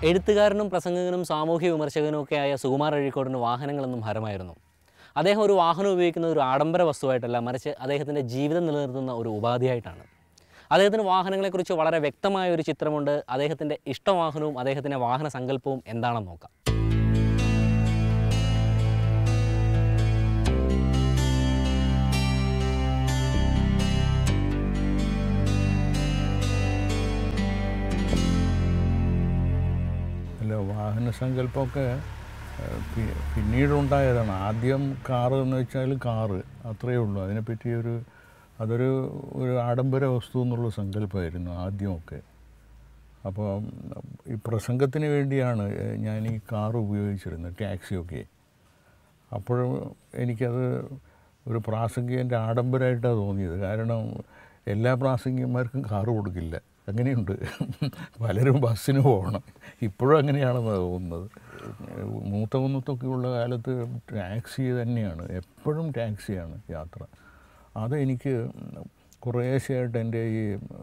എഴുത്തുകാരനും പ്രസംഗകനും സാമൂഹ്യ വിമർശകനും ഒക്കെ ആയ സുകുമാർ അഴീക്കോടിന് വാഹനങ്ങളെന്നും ഹരമായിരുന്നു അദ്ദേഹം ഒരു വാഹനം ഉപയോഗിക്കുന്നത് ഒരു ആഡംബര വസ്തുവായിട്ടല്ല മറിച്ച് അദ്ദേഹത്തിൻ്റെ ജീവിതം നിലനിർത്തുന്ന ഒരു ഉപാധിയായിട്ടാണ് അദ്ദേഹത്തിന് വാഹനങ്ങളെക്കുറിച്ച് വളരെ വ്യക്തമായ ഒരു ചിത്രമുണ്ട് അദ്ദേഹത്തിൻ്റെ ഇഷ്ടവാഹനവും അദ്ദേഹത്തിൻ്റെ വാഹന സങ്കല്പവും എന്താണെന്ന് നോക്കാം അല്ല വാഹന സങ്കല്പമൊക്കെ ഏഹ്, പി- പിന്നീടുണ്ടായതാണ് ആദ്യം കാറ് എന്ന് വെച്ചാൽ കാറ് അത്രയേ ഉള്ളൂ അതിനെപ്പറ്റി ഒരു അതൊരു ഒരു ആഡംബര വസ്തു എന്നുള്ള സങ്കല്പമായിരുന്നു ആദ്യമൊക്കെ അപ്പോൾ ഈ പ്രസംഗത്തിന് വേണ്ടിയാണ് ഏഹ്, ഞാൻ ഈ കാർ ഉപയോഗിച്ചിരുന്നത് ടാക്സിയൊക്കെ അപ്പോഴും എനിക്കത് ഒരു പ്രാസംഗികൻ്റെ ആഡംബരമായിട്ടാണ് തോന്നിയത് കാരണം എല്ലാ പ്രാസംഗികന്മാർക്കും കാറ് കൊടുക്കില്ല അങ്ങനെയുണ്ട് പലരും ബസ്സിന് പോകണം ഇപ്പോഴും അങ്ങനെയാണെന്ന് തോന്നുന്നത് മൂത്ത കുന്നത്തൊക്കെയുള്ള കാലത്ത് ടാക്സി തന്നെയാണ് എപ്പോഴും ടാക്സിയാണ് യാത്ര അത് എനിക്ക് കുറേശ്ശെയായിട്ട് എൻ്റെ ഈ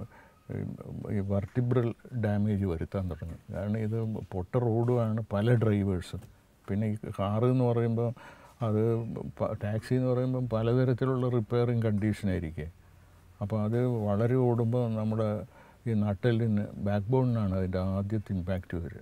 ഈ വർട്ടിബ്രൽ ഡാമേജ് വരുത്താൻ തുടങ്ങി കാരണം ഇത് പൊട്ട റോഡുമാണ് പല ഡ്രൈവേഴ്സും പിന്നെ ഈ കാറ് എന്ന് പറയുമ്പോൾ അത് പ- ടാക്സി എന്ന് പറയുമ്പം പലതരത്തിലുള്ള റിപ്പയറിങ് കണ്ടീഷനായിരിക്കും അപ്പോൾ അത് വളരെ ഓടുമ്പോൾ നമ്മുടെ ഈ നട്ടലിന് ബാക്ക് ബോണിനാണ് അതിൻ്റെ ആദ്യത്തെ ഇമ്പാക്റ്റ് വരിക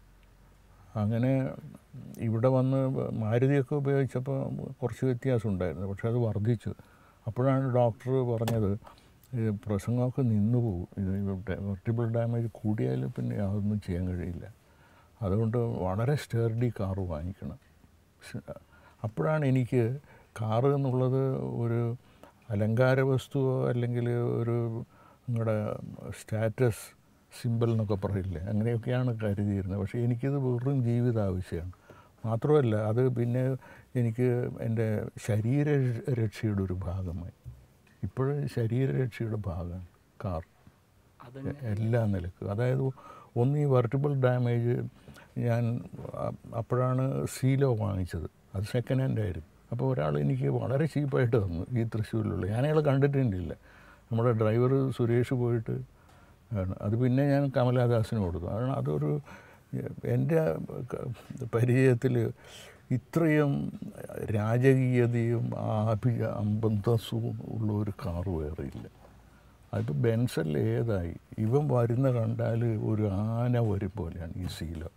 അങ്ങനെ ഇവിടെ വന്ന് മാരുതിയൊക്കെ ഉപയോഗിച്ചപ്പോൾ കുറച്ച് വ്യത്യാസം ഉണ്ടായിരുന്നു പക്ഷെ അത് വർദ്ധിച്ചു അപ്പോഴാണ് ഡോക്ടർ പറഞ്ഞത് ഇത് പ്രസംഗമൊക്കെ നിന്നു പോകും ഇത് വെർട്ടിബിൾ ഡാമേജ് കൂടിയാൽ പിന്നെ അതൊന്നും ചെയ്യാൻ കഴിയില്ല അതുകൊണ്ട് വളരെ സ്റ്റേർഡി കാറ് വാങ്ങിക്കണം സ്- അപ്പോഴാണ് എനിക്ക് കാറ് എന്നുള്ളത് ഒരു അലങ്കാര വസ്തുവോ അല്ലെങ്കിൽ ഒരു നിങ്ങളുടെ സ്റ്റാറ്റസ് സിമ്പിൾ എന്നൊക്കെ പറയില്ലേ അങ്ങനെയൊക്കെയാണ് കരുതിയിരുന്നത് പക്ഷേ എനിക്കിത് വെറും ജീവിത ആവശ്യമാണ് മാത്രമല്ല അത് പിന്നെ എനിക്ക് എൻ്റെ ശരീര രക്ഷയുടെ ഒരു ഭാഗമായി ഇപ്പോഴും ശരീരരക്ഷയുടെ ഭാഗമാണ് കാർ എല്ലാ നിലക്കും അതായത് ഒന്ന് ഈ വെർട്ടിബിൾ ഡാമേജ് ഞാൻ അ- അപ്പോഴാണ് സീലോ വാങ്ങിച്ചത് അത് സെക്കൻഡ് ഹാൻഡ് ആയിരുന്നു അപ്പോൾ ഒരാൾ എനിക്ക് വളരെ ചീപ്പായിട്ട് തന്നു ഈ തൃശ്ശൂരിലുള്ള ഞാനയാളെ കണ്ടിട്ടില്ല നമ്മുടെ ഡ്രൈവർ സുരേഷ് പോയിട്ട് ആണ് അത് പിന്നെ ഞാൻ കമലാദാസിന് കൊടുത്തു കാരണം അതൊരു എൻ്റെ പരിചയത്തിൽ ഇത്രയും രാജകീയതയും ആഭി അമ്പന്തസ്സും ഉള്ള ഒരു കാറ് വേറെ ഇല്ല അതിപ്പോൾ ബെൻസല്ല ഏതായി ഇവൻ വരുന്ന കണ്ടാൽ ഒരു ആന വരും പോലെയാണ് ഈ സീലോ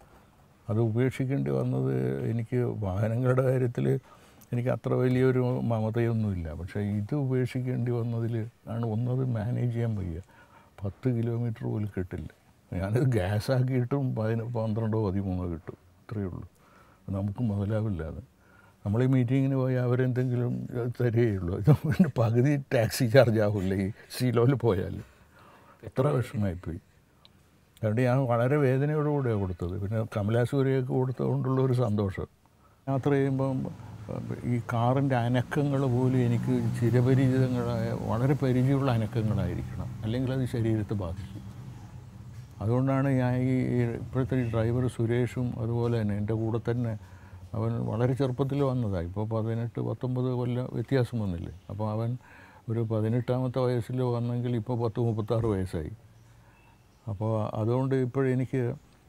അത് ഉപേക്ഷിക്കേണ്ടി വന്നത് എനിക്ക് വാഹനങ്ങളുടെ കാര്യത്തിൽ എനിക്ക് അത്ര വലിയൊരു മമതയൊന്നുമില്ല പക്ഷേ ഇത് ഉപേക്ഷിക്കേണ്ടി വന്നതിൽ ആണ് ഒന്നത് മാനേജ് ചെയ്യാൻ വയ്യ പത്ത് കിലോമീറ്റർ പോലും കിട്ടില്ല ഞാനത് ഗ്യാസ് ആക്കിയിട്ടും പതിന പന്ത്രണ്ടോ പതിമൂന്നോ കിട്ടും ഇത്രയേ ഉള്ളൂ നമുക്ക് മുതലാവില്ല അത് നമ്മൾ ഈ മീറ്റിങ്ങിന് പോയി അവരെന്തെങ്കിലും തരികയുള്ളൂ ഇത് പിന്നെ പകുതി ടാക്സി ചാർജ് ആവില്ല ഈ സീലോയിൽ പോയാൽ എത്ര വിഷമമായിപ്പോയി അതുകൊണ്ട് ഞാൻ വളരെ വേദനയോടുകൂടിയാണ് കൊടുത്തത് പിന്നെ കമലാസൂര്യയൊക്കെ കൊടുത്തതുകൊണ്ടുള്ള ഒരു സന്തോഷം യാത്ര ചെയ്യുമ്പം ഈ കാറിൻ്റെ അനക്കങ്ങൾ പോലും എനിക്ക് ചിരപരിചിതങ്ങളായ വളരെ പരിചയമുള്ള അനക്കങ്ങളായിരിക്കണം അല്ലെങ്കിൽ അത് ശരീരത്തെ ബാധിക്കും അതുകൊണ്ടാണ് ഞാൻ ഈ ഇപ്പോഴത്തെ ഈ ഡ്രൈവർ സുരേഷും അതുപോലെ തന്നെ എൻ്റെ കൂടെ തന്നെ അവൻ വളരെ ചെറുപ്പത്തിൽ വന്നതാണ് ഇപ്പോൾ പതിനെട്ട് പത്തൊമ്പത് കൊല്ലം വ്യത്യാസം വന്നില്ലേ അപ്പോൾ അവൻ ഒരു പതിനെട്ടാമത്തെ വയസ്സിൽ വന്നെങ്കിൽ ഇപ്പോൾ പത്ത് മുപ്പത്താറ് വയസ്സായി അപ്പോൾ അതുകൊണ്ട് ഇപ്പോഴെനിക്ക്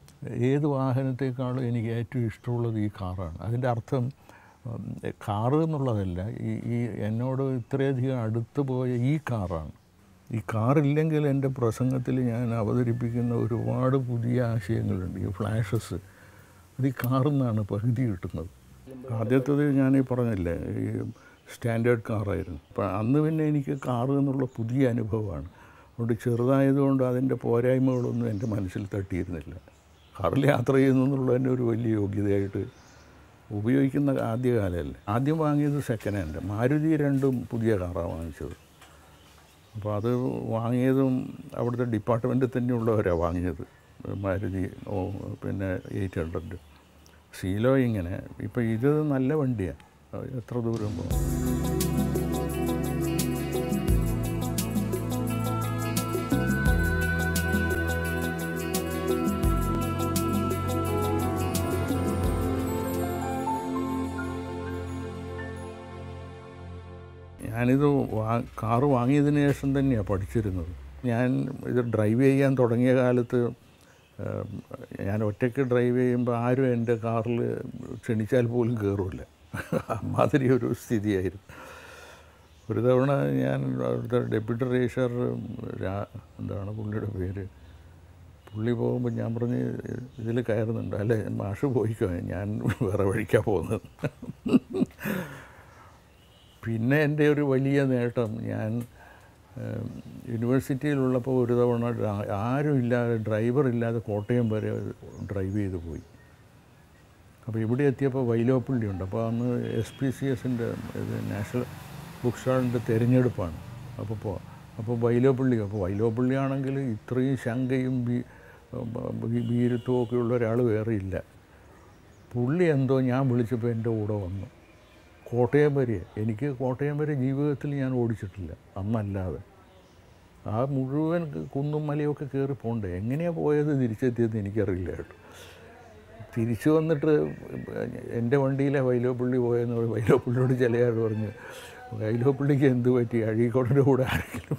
ഏത് വാഹനത്തെക്കാളും എനിക്ക് ഏറ്റവും ഇഷ്ടമുള്ളത് ഈ കാറാണ് അതിൻ്റെ അർത്ഥം ഉം, കാറ് എന്നുള്ളതല്ല ഈ ഈ എന്നോട് ഇത്രയധികം അടുത്ത് പോയ ഈ കാറാണ് ഈ കാറില്ലെങ്കിൽ എൻ്റെ പ്രസംഗത്തിൽ ഞാൻ അവതരിപ്പിക്കുന്ന ഒരുപാട് പുതിയ ആശയങ്ങളുണ്ട് ഈ ഫ്ലാഷസ് അത് ഈ കാറിൽ നിന്നാണ് പകുതി കിട്ടുന്നത് ആദ്യത്തത് ഞാൻ ഈ പറഞ്ഞില്ലേ ഈ സ്റ്റാൻഡേർഡ് കാറായിരുന്നു അപ്പം അന്ന് പിന്നെ എനിക്ക് കാറ് എന്നുള്ള പുതിയ അനുഭവമാണ് അതുകൊണ്ട് ചെറുതായതുകൊണ്ട് അതിൻ്റെ പോരായ്മകളൊന്നും എൻ്റെ മനസ്സിൽ തട്ടിയിരുന്നില്ല കാറിൽ യാത്ര ചെയ്യുന്നു എന്നുള്ളത് തന്നെ ഒരു വലിയ യോഗ്യതയായിട്ട് ഉപയോഗിക്കുന്ന ആദ്യകാലമല്ലേ ആദ്യം വാങ്ങിയത് സെക്കൻഡ് ഹാൻഡ് മാരുതി രണ്ടും പുതിയ കാറാണ് വാങ്ങിച്ചത് അപ്പോൾ അത് വാങ്ങിയതും അവിടുത്തെ ഡിപ്പാർട്ട്മെൻറ്റിൽ തന്നെയുള്ളവരാണ് വാങ്ങിയത് മാരുതി ഓ പിന്നെ എയ്റ്റ് ഹൺഡ്രഡ് സീലോ ഇങ്ങനെ ഇപ്പോൾ ഇത് നല്ല വണ്ടിയാണ് എത്ര ദൂരം പോകും ഞാനിത് വാ കാറ് വാങ്ങിയതിന് ശേഷം തന്നെയാണ് പഠിച്ചിരുന്നത് ഞാൻ ഇത് ഡ്രൈവ് ചെയ്യാൻ തുടങ്ങിയ കാലത്ത് ഏം, ഞാൻ ഒറ്റയ്ക്ക് ഡ്രൈവ് ചെയ്യുമ്പോൾ ആരും എൻ്റെ കാറിൽ ക്ഷണിച്ചാൽ പോലും കയറില്ല അമ്മാതിരി ഒരു സ്ഥിതിയായിരുന്നു ഒരു തവണ ഞാൻ അവിടുത്തെ ഡെപ്യൂട്ടി രജിസ്ട്രാർ രാ എന്താണ് പുള്ളിയുടെ പേര് പുള്ളി പോകുമ്പോൾ ഞാൻ പറഞ്ഞ് ഇതിൽ കയറുന്നുണ്ട് അല്ലേ മാഷ് പോയിക്കോ ഞാൻ വേറെ വഴിക്കാണ് പോകുന്നത് പിന്നെ എൻ്റെ ഒരു വലിയ നേട്ടം ഞാൻ ഏം, യൂണിവേഴ്സിറ്റിയിലുള്ളപ്പോൾ ഒരു തവണ ഡ്ര- ആരും ഇല്ലാതെ ഡ്രൈവർ ഇല്ലാതെ കോട്ടയം വരെ ഡ്രൈവ് ചെയ്ത് പോയി അപ്പോൾ ഇവിടെ എത്തിയപ്പോൾ വൈലോപ്പള്ളി ഉണ്ട് അപ്പോൾ അന്ന് എസ് പി സി എസിൻ്റെ ഇത് നാഷണൽ ബുക്ക് സ്റ്റാളിൻ്റെ തിരഞ്ഞെടുപ്പാണ് അപ്പോൾ പോ അപ്പോൾ വൈലോപ്പള്ളി അപ്പോൾ വൈലോപ്പള്ളി ആണെങ്കിൽ ഇത്രയും ശങ്കയും ബി- ബി- ഭീരുത്വവും ഒക്കെ ഉള്ള ഒരാൾ വേറെ ഇല്ല പുള്ളി എന്തോ ഞാൻ വിളിച്ചപ്പോൾ എൻ്റെ കൂടെ വന്നു കോട്ടയം വരെ എനിക്ക് കോട്ടയം വരെ ജീവിതത്തിൽ ഞാൻ ഓടിച്ചിട്ടില്ല അന്നല്ലാതെ ആ മുഴുവൻ കുന്നും മലയൊക്കെ കയറി പോണ്ടേ എങ്ങനെയാണ് പോയത് തിരിച്ചെത്തിയത് എനിക്കറിയില്ല കേട്ടോ തിരിച്ചു വന്നിട്ട് എൻ്റെ വണ്ടിയിലെ വൈലോപ്പള്ളി പോയെന്ന് പറയും വൈലോപ്പള്ളിയോട് ചിലയാൾ പറഞ്ഞു വൈലോപ്പള്ളിക്ക് എന്ത് പറ്റി അഴീക്കോടിൻ്റെ കൂടെ ആരെങ്കിലും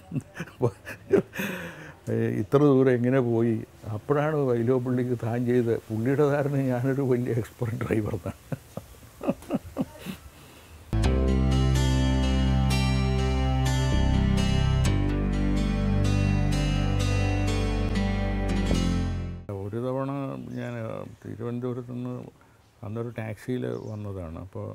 ഏ, ഇത്ര ദൂരം എങ്ങനെ പോയി അപ്പോഴാണ് വൈലോപ്പള്ളിക്ക് താൻ ചെയ്ത് പുള്ളിയുടെ ധാരണ ഞാനൊരു വലിയ എക്സ്പെർട്ട് ഡ്രൈവറാണ് ഒരു തവണ ഞാൻ തിരുവനന്തപുരത്ത് നിന്ന് അന്നൊരു ടാക്സിയിൽ വന്നതാണ് അപ്പോൾ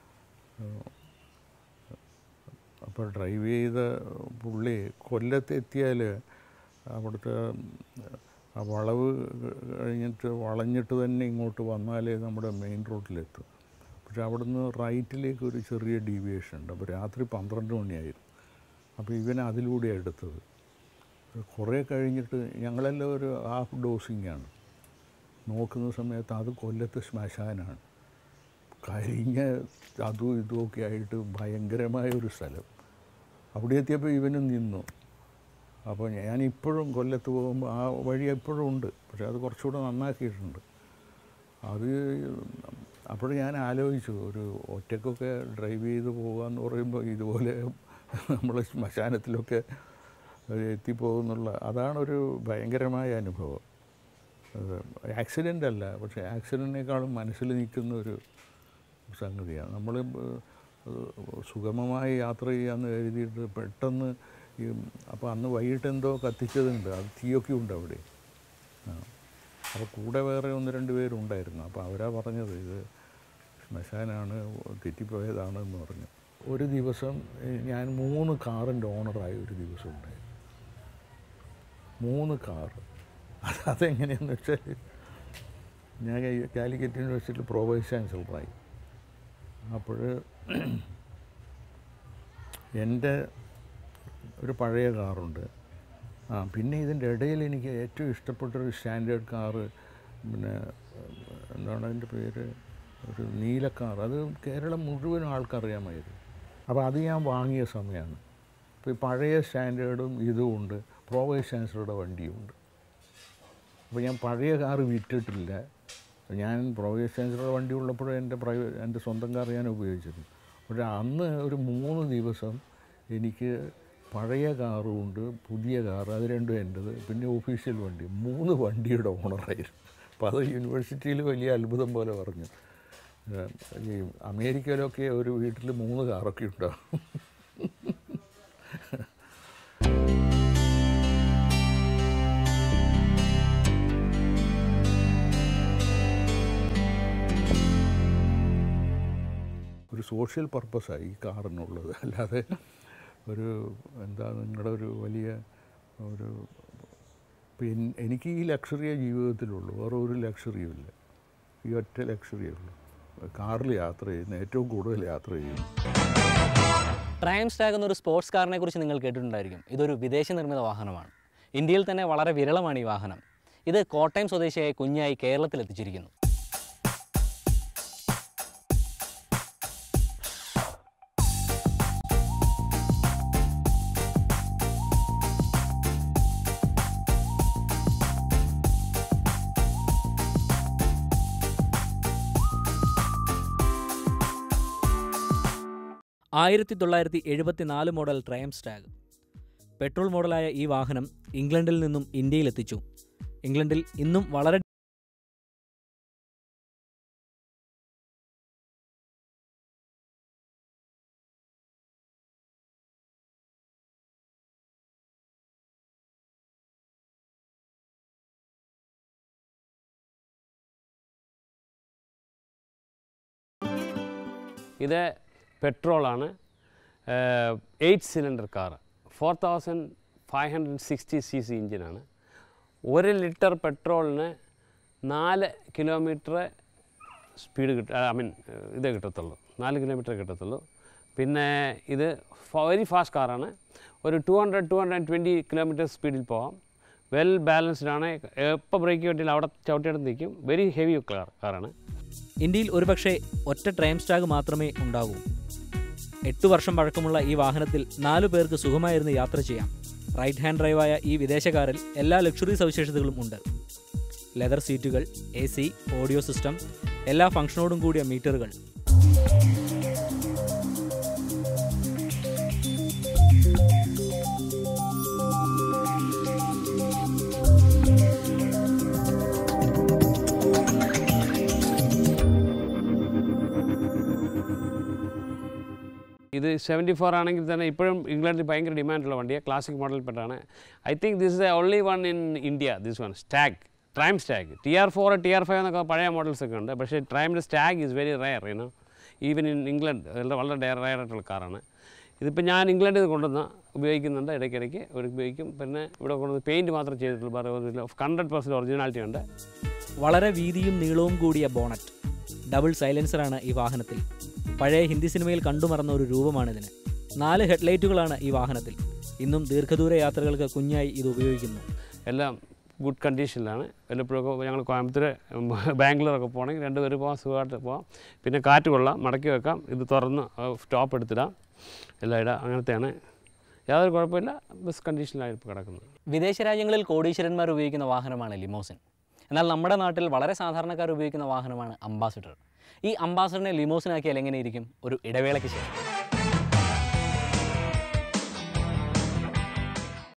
അപ്പോൾ ഡ്രൈവ് ചെയ്ത പുള്ളി കൊല്ലത്തെത്തിയാൽ അവിടുത്തെ ആ വളവ് കഴിഞ്ഞിട്ട് വളഞ്ഞിട്ട് തന്നെ ഇങ്ങോട്ട് വന്നാലേ നമ്മുടെ മെയിൻ റോഡിലെത്തും പക്ഷെ അവിടുന്ന് റൈറ്റിലേക്ക് ഒരു ചെറിയ ഡീവിയേഷൻ ഉണ്ട് അപ്പോൾ രാത്രി പന്ത്രണ്ട് മണിയായിരുന്നു അപ്പോൾ ഇവൻ അതിലൂടെയാണ് എടുത്തത് കുറേ കഴിഞ്ഞിട്ട് ഞങ്ങളെല്ലാം ഒരു ഹാഫ് ഡോസിങ്ങാണ് നോക്കുന്ന സമയത്ത് അത് കൊല്ലത്ത് ശ്മശാനാണ് കരിഞ്ഞ അതും ഇതുമൊക്കെ ആയിട്ട് ഭയങ്കരമായ ഒരു സ്ഥലം അവിടെ എത്തിയപ്പോൾ ഇവനും നിന്നു അപ്പോൾ ഞാൻ ഇപ്പോഴും കൊല്ലത്ത് പോകുമ്പോൾ ആ വഴി എപ്പോഴും ഉണ്ട് പക്ഷേ അത് കുറച്ചുകൂടെ നന്നാക്കിയിട്ടുണ്ട് അത് അപ്പോൾ ഞാൻ ആലോചിച്ചു ഒരു ഒറ്റക്കൊക്കെ ഡ്രൈവ് ചെയ്ത് പോകാമെന്ന് പറയുമ്പോൾ ഇതുപോലെ നമ്മൾ ശ്മശാനത്തിലൊക്കെ എത്തിപ്പോകുന്നുള്ള അതാണൊരു ഭയങ്കരമായ അനുഭവം അത് ആക്സിഡൻ്റ് അല്ല പക്ഷേ ആക്സിഡൻറ്റിനേക്കാളും മനസ്സിൽ നിൽക്കുന്ന ഒരു സംഗതിയാണ് നമ്മൾ സുഗമമായി യാത്ര ചെയ്യാമെന്ന് കരുതിയിട്ട് പെട്ടെന്ന് ഈ അപ്പോൾ അന്ന് വൈകിട്ട് എന്തോ കത്തിച്ചതുണ്ട് അത് തീയൊക്കെ ഉണ്ട് അവിടെ ആ അപ്പോൾ കൂടെ വേറെ ഒന്ന് രണ്ട് പേരുണ്ടായിരുന്നു അപ്പോൾ അവരാ പറഞ്ഞത് ഇത് ശ്മശാനാണ് തെറ്റിപ്പോയതാണ് എന്ന് പറഞ്ഞു ഒരു ദിവസം ഏഹ്, ഞാൻ മൂന്ന് കാറിൻ്റെ ഓണറായി ഒരു ദിവസം ഉണ്ടായി മൂന്ന് കാർ അത് അതെങ്ങനെയാണെന്ന് വെച്ചാൽ ഞാൻ ഈ കാലിക്കറ്റ് യൂണിവേഴ്സിറ്റിയിൽ പ്രോ വൈസ് ചാൻസലറായി അപ്പോൾ എൻ്റെ ഒരു പഴയ കാറുണ്ട് ആ പിന്നെ ഇതിൻ്റെ ഇടയിൽ എനിക്ക് ഏറ്റവും ഇഷ്ടപ്പെട്ടൊരു സ്റ്റാൻഡേർഡ് കാറ് പിന്നെ എന്താണ് അതിൻ്റെ പേര് ഒരു നീല കാർ അത് കേരളം മുഴുവനും ആൾക്കറിയാമായിരുന്നു അപ്പോൾ അത് ഞാൻ വാങ്ങിയ സമയമാണ് അപ്പോൾ ഈ പഴയ സ്റ്റാൻഡേർഡും ഇതും ഉണ്ട് പ്രോ വൈസ് ചാൻസലറുടെ വണ്ടിയുമുണ്ട് അപ്പോൾ ഞാൻ പഴയ കാറ് വിറ്റിട്ടില്ല ഞാൻ പ്രോ വൈസ് ചാൻസലറുടെ വണ്ടി ഉള്ളപ്പോഴും എൻ്റെ പ്രൈവറ്റ് എൻ്റെ സ്വന്തം കാർ ഞാൻ ഉപയോഗിച്ചിരുന്നു പക്ഷേ അന്ന് ഒരു മൂന്ന് ദിവസം എനിക്ക് പഴയ കാറും ഉണ്ട് പുതിയ കാർ അത് രണ്ടും എൻ്റെത് പിന്നെ ഒഫീഷ്യൽ വണ്ടി മൂന്ന് വണ്ടിയുടെ ഓണറായിരുന്നു അപ്പോൾ അത് യൂണിവേഴ്സിറ്റിയിൽ വലിയ അത്ഭുതം പോലെ പറഞ്ഞു ഏഹ് ഈ അമേരിക്കയിലൊക്കെ ഒരു വീട്ടിൽ മൂന്ന് കാറൊക്കെ ഉണ്ടാവും ഒരു സോഷ്യൽ പർപ്പസാണ് ഈ കാറിനുള്ളത് അല്ലാതെ ഒരു എന്താ നിങ്ങളുടെ ഒരു വലിയ ഒരു പിൻ എനിക്ക് ഈ ലക്ഷറിയേ ജീവിതത്തിലുള്ളൂ വേറെ ഒരു ലക്ഷറിയും ഇല്ല ഈ ഒറ്റ ലക്ഷറിയേ ഉള്ളൂ കാറിൽ യാത്ര ചെയ്യുന്ന ഏറ്റവും കൂടുതൽ യാത്ര ചെയ്യുന്നു ട്രയം സ്റ്റാഗ് എന്നൊരു സ്പോർട്സ് കാറിനെ കുറിച്ച് നിങ്ങൾ കേട്ടിട്ടുണ്ടായിരിക്കും ഇതൊരു വിദേശ നിർമ്മിത വാഹനമാണ് ഇന്ത്യയിൽ തന്നെ വളരെ വിരളമാണ് ഈ വാഹനം ഇത് കോട്ടയം സ്വദേശിയായ കുഞ്ഞായി കേരളത്തിൽ എത്തിച്ചിരിക്കുന്നു ആയിരത്തി തൊള്ളായിരത്തി എഴുപത്തിനാല് മോഡൽ ട്രയം സ്റ്റാഗ് പെട്രോൾ മോഡലായ ഈ വാഹനം ഇംഗ്ലണ്ടിൽ നിന്നും ഇന്ത്യയിലെത്തിച്ചു ഇംഗ്ലണ്ടിൽ ഇന്നും വളരെ ഇത് പെട്രോളാണ് eight cylinder car four thousand five hundred sixty C C എഞ്ചിനാണ് ഒരു ലിറ്റർ പെട്രോളിന് നാല് കിലോമീറ്റർ സ്പീഡ് കിട്ട ഐ മീൻ ഇത് കിട്ടത്തുള്ളൂ നാല് കിലോമീറ്റർ കിട്ടത്തുള്ളൂ പിന്നെ ഇത് വെരി ഫാസ്റ്റ് കാറാണ് ഒരു two hundred two hundred twenty kilometre സ്പീഡിൽ പോകാം വെൽ ബാലൻസ്ഡ് ആണ് എപ്പോൾ ബ്രേക്ക് കിട്ടിയാലും അവിടെ ചവിട്ടിയെടുത്ത് നിൽക്കും വെരി ഹെവി കാർ കാറാണ് ഇന്ത്യയിൽ ഒരുപക്ഷെ ഒറ്റ ട്രൈം സ്റ്റാഗ് മാത്രമേ ഉണ്ടാകൂ എട്ട് വർഷം പഴക്കമുള്ള ഈ വാഹനത്തിൽ നാലു പേർക്ക് സുഖമായിരുന്ന് യാത്ര ചെയ്യാം റൈറ്റ് ഹാൻഡ് ഡ്രൈവായ ഈ വിദേശക്കാരിൽ എല്ലാ ലക്ഷറി സവിശേഷതകളും ഉണ്ട് ലെതർ സീറ്റുകൾ എ സി ഓഡിയോ സിസ്റ്റം എല്ലാ ഫംഗ്ഷനോടും കൂടിയ മീറ്ററുകൾ ഇത് സെവൻറ്റി ഫോർ ആണെങ്കിൽ തന്നെ ഇപ്പോഴും ഇംഗ്ലണ്ടിൽ ഭയങ്കര ഡിമാൻഡുള്ള വണ്ടിയാണ് ക്ലാസിക് മോഡൽപ്പെട്ടാണ് I think this is the only one in India this one Stag Triumph Stag T R four T R five എന്നൊക്കെ പഴയ മോഡൽസ് ഒക്കെ ഉണ്ട് പക്ഷേ ട്രൈമിൻ്റെ Stag is very rare you know even in England വളരെ വളരെ റയർ ആയിട്ടുള്ള കാറാണ് ഇതിപ്പോൾ ഞാൻ ഇംഗ്ലണ്ടിൽ നിന്ന് കൊണ്ടുവന്ന് ഉപയോഗിക്കുന്നുണ്ട് ഇടയ്ക്കിടയ്ക്ക് ഒരു ഉപയോഗിക്കും പിന്നെ ഇവിടെ കൊണ്ടുവന്ന് പെയിൻറ്റ് മാത്രം ചെയ്തിട്ടുള്ളൂ വേറെ ഹൺഡ്രഡ് പെർസെൻറ്റ് ഒറിജിനാലിറ്റി ഉണ്ട് വളരെ വീതിയും നീളവും കൂടിയ ബോണറ്റ് ഡബിൾ സൈലൻസറാണ് ഈ വാഹനത്തിൽ പഴയ ഹിന്ദി സിനിമയിൽ കണ്ടുമറന്ന ഒരു രൂപമാണിതിന് നാല് ഹെഡ്ലൈറ്റുകളാണ് ഈ വാഹനത്തിൽ ഇന്നും ദീർഘദൂര യാത്രകൾക്ക് കുഞ്ഞായി ഇത് ഉപയോഗിക്കുന്നു എല്ലാം ഗുഡ് കണ്ടീഷനിലാണ് വല്ലപ്പോഴൊക്കെ ഞങ്ങൾ കോയമ്പത്തൂർ ബാംഗ്ലൂരൊക്കെ പോകണമെങ്കിൽ രണ്ടുപേരും പോകാം സുഖമായിട്ട് പോകാം പിന്നെ കാറ്റ് കൊള്ളാം മടക്കി വെക്കാം ഇത് തുറന്ന് സ്റ്റോപ്പ് എടുത്തിടാം എല്ലാം ഇടാം അങ്ങനത്തെയാണ് യാതൊരു കുഴപ്പമില്ല ബസ് കണ്ടീഷനിലാണ് ഇപ്പോൾ കിടക്കുന്നത് വിദേശ രാജ്യങ്ങളിൽ കോടീശ്വരന്മാർ ഉപയോഗിക്കുന്ന വാഹനമാണ് ലിമോസിൻ എന്നാൽ നമ്മുടെ നാട്ടിൽ വളരെ സാധാരണക്കാർ ഉപയോഗിക്കുന്ന വാഹനമാണ് അംബാസിഡർ ഈ അംബാസിഡറിനെ ലിമോസിനാക്കിയാൽ എങ്ങനെയിരിക്കും ഒരു ഇടവേളയ്ക്ക് ശേഷം